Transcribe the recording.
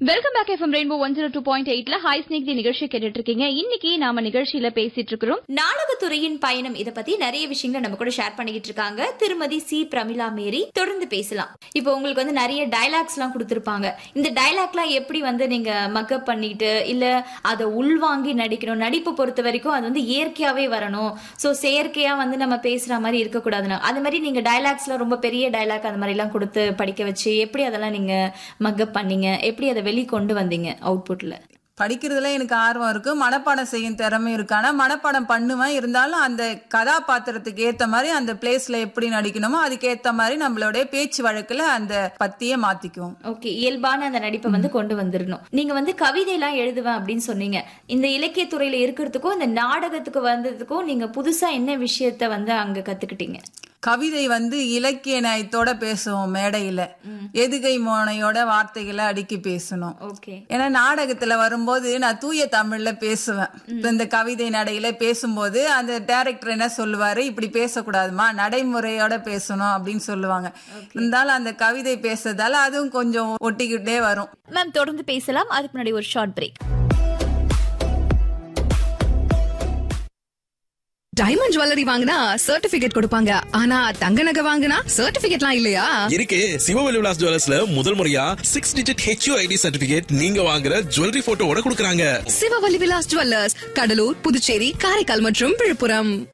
welcome back FM Rainbow one zero two point எயிட்ல hi snake the நிகழ்ச்சி கேட்டுட்டு இருக்கீங்க இன்னைக்கு நாம நிகழ்ச்சியில பேசிட்டு இருக்கிறோம் நாடகத்துறையின் பயணம் இத பத்தி நிறைய விஷயங்களை நம்ம கூட ஷேர் பண்ணிக்கிட்டு இருக்காங்க திருமதி சி பிரமிளா மேரி தொடர்ந்து பேசலாம் இப்போ உங்களுக்கு வந்து நிறைய டைலாக்ஸ் எல்லாம் கொடுத்திருப்பாங்க இந்த டைலாக்லாம் எப்படி வந்து நீங்க மக்கப் பண்ணிட்டு இல்ல அதை உள்வாங்கி நடிக்கணும் நடிப்பு பொறுத்த வரைக்கும் அது வந்து இயற்கையாவே வரணும் சோ செயற்கையா வந்து நம்ம பேசுற மாதிரி இருக்கக்கூடாதுன்னு அது மாதிரி நீங்க டைலாக்ஸ்ல ரொம்ப பெரிய டைலாக் அந்த மாதிரி எல்லாம் கொடுத்து படிக்க வச்சு எப்படி அதெல்லாம் நீங்க மக்கப் பண்ணீங்க எப்படி அதை வெளிக்கொண்டு வந்தீங்க அவுட்புட்ல படிக்கிறதுல எனக்கு ஆர்வம் இருக்கு மனப்பாடம் செய்யும் திறமை இருக்கு ஆனா மனப்பாடம் பண்ணுவேன் இருந்தாலும் அந்த கதாபாத்திரத்துக்கு ஏத்த மாதிரி அந்த பிளேஸ்ல எப்படி நடிக்கணுமோ அதுக்கு ஏத்த மாதிரி நம்மளுடைய பேச்சு வழக்குல அந்த பத்தியே மாத்திக்குவோம் ஓகே இயல்பான அந்த நடிப்பை வந்து கொண்டு வந்துடணும் நீங்க வந்து கவிதை எல்லாம் எழுதுவேன் அப்படின்னு சொன்னீங்க இந்த இலக்கிய துறையில இருக்கிறதுக்கும் இந்த நாடகத்துக்கு வந்ததுக்கும் நீங்க புதுசா என்ன விஷயத்த வந்து அங்க கத்துக்கிட்டீங்க கவிதை வந்து இலக்கிய நயத்தோட பேசுவோம் மேடையில எதுகை மோனையோட வார்த்தைகளை அடுக்கி பேசணும் ஓகே ஏன்னா நாடகத்துல வரும்போது நான் தூய தமிழ்ல பேசுவேன் இப்ப இந்த கவிதை நடையில பேசும்போது அந்த டைரக்டர் என்ன சொல்லுவாரு இப்படி பேசக்கூடாதுமா நடைமுறையோட பேசணும் அப்படின்னு சொல்லுவாங்க இருந்தாலும் அந்த கவிதை பேசுறதால அதுவும் கொஞ்சம் ஒட்டிக்கிட்டே வரும் மேம் தொடர்ந்து பேசலாம் அதுக்கு முன்னாடி ஒரு ஷார்ட் பிரேக் டைமண்ட் ஜுவல்லரி வாங்கினா சர்டிபிகேட் கொடுப்பாங்க ஆனா தங்க நகை வாங்கினா சர்டிபிகேட்லாம் இல்லையா இருக்கு சிவவெளி விலாஸ் ஜுவல்லர்ஸ்ல முதல் முறையா six digit HU ID certificate நீங்க வாங்குற ஜுவல்லரி போட்டோவோட கொடுக்கறாங்க சிவவல்லி விலாஸ் ஜுவல்லர்ஸ் கடலூர் புதுச்சேரி காரைக்கால் மற்றும் விழுப்புரம்